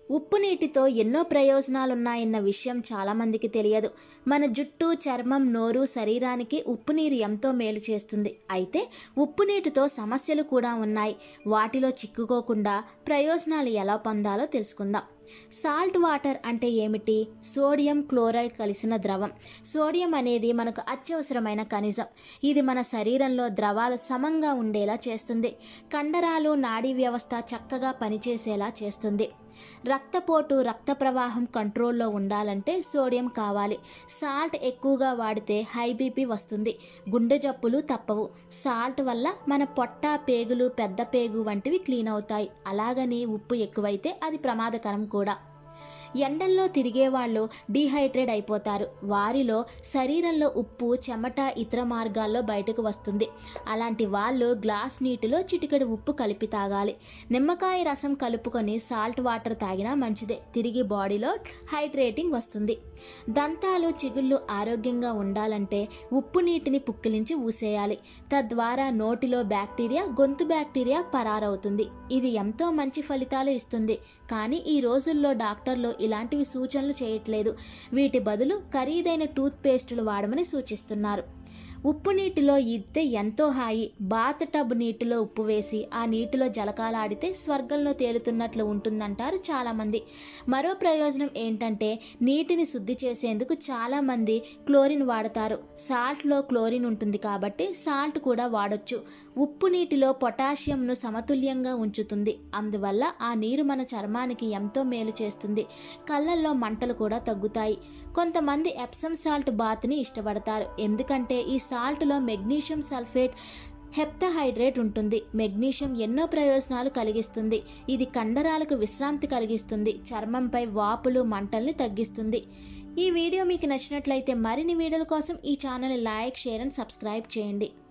ఉప్పు నీటితో ఎన్నో ప్రయోజనాలున్నాయన్న విషయం చాలామందికి తెలియదు మన జుట్టు చర్మం నోరు శరీరానికి ఉప్పు నీరు ఎంతో మేలు చేస్తుంది అయితే ఉప్పు నీటితో సమస్యలు కూడా ఉన్నాయి వాటిలో చిక్కుకోకుండా ప్రయోజనాలు ఎలా పొందాలో తెలుసుకుందాం సాల్ట్ వాటర్ అంటే ఏమిటి సోడియం క్లోరైడ్ కలిసిన ద్రవం సోడియం అనేది మనకు అత్యవసరమైన ఖనిజం ఇది మన శరీరంలో ద్రవాలు సమంగా ఉండేలా చేస్తుంది కండరాలు నాడీ వ్యవస్థ చక్కగా పనిచేసేలా చేస్తుంది రక్తపోటు రక్త ప్రవాహం కంట్రోల్లో ఉండాలంటే సోడియం కావాలి సాల్ట్ ఎక్కువగా వాడితే హై బీపీ వస్తుంది గుండె జబ్బులు తప్పవు సాల్ట్ వల్ల మన పొట్ట పేగులు పెద్ద పేగు వంటివి క్లీన్ అవుతాయి అలాగని ఉప్పు ఎక్కువైతే అది ప్రమాదకరం కూడా ఎండల్లో తిరిగే వాళ్ళు డీహైడ్రేట్ అయిపోతారు వారిలో శరీరంలో ఉప్పు చెమట ఇతర మార్గాల్లో బయటకు వస్తుంది అలాంటి వాళ్ళు గ్లాస్ నీటిలో చిటికెడు ఉప్పు కలిపి తాగాలి నిమ్మకాయ రసం కలుపుకొని సాల్ట్ వాటర్ తాగినా మంచిదే తిరిగి బాడీలో హైడ్రేటింగ్ వస్తుంది దంతాలు చిగుళ్ళు ఆరోగ్యంగా ఉండాలంటే ఉప్పు నీటిని పుక్కిలించి ఊసేయాలి తద్వారా నోటిలో బ్యాక్టీరియా గొంతు బ్యాక్టీరియా పరారవుతుంది ఇది ఎంతో మంచి ఫలితాలు ఇస్తుంది కానీ ఈ రోజుల్లో డాక్టర్లు ఇలాంటివి సూచనలు చేయట్లేదు వీటి బదులు ఖరీదైన టూత్ పేస్టులు వాడమని సూచిస్తున్నారు ఉప్పు నీటిలో ఈదితే ఎంతో హాయి బాత్ టబ్ నీటిలో ఉప్పు వేసి ఆ నీటిలో జలకాలాడితే స్వర్గంలో తేలుతున్నట్లు ఉంటుందంటారు చాలామంది మరో ప్రయోజనం ఏంటంటే నీటిని శుద్ధి చేసేందుకు చాలామంది క్లోరిన్ వాడతారు సాల్ట్లో క్లోరిన్ ఉంటుంది కాబట్టి సాల్ట్ కూడా వాడొచ్చు ఉప్పు నీటిలో పొటాషియంను సమతుల్యంగా ఉంచుతుంది అందువల్ల ఆ నీరు మన చర్మానికి ఎంతో మేలు చేస్తుంది కళ్ళల్లో మంటలు కూడా తగ్గుతాయి కొంతమంది ఎప్సమ్ సాల్ట్ బాత్ని ఇష్టపడతారు ఎందుకంటే ఈ సాల్ట్లో మెగ్నీషియం సల్ఫేట్ హెప్తహైడ్రేట్ ఉంటుంది మెగ్నీషియం ఎన్నో ప్రయోజనాలు కలిగిస్తుంది ఇది కండరాలకు విశ్రాంతి కలిగిస్తుంది చర్మంపై వాపులు మంటల్ని తగ్గిస్తుంది ఈ వీడియో మీకు నచ్చినట్లయితే మరిన్ని వీడియోల కోసం ఈ channel like share and subscribe చేయండి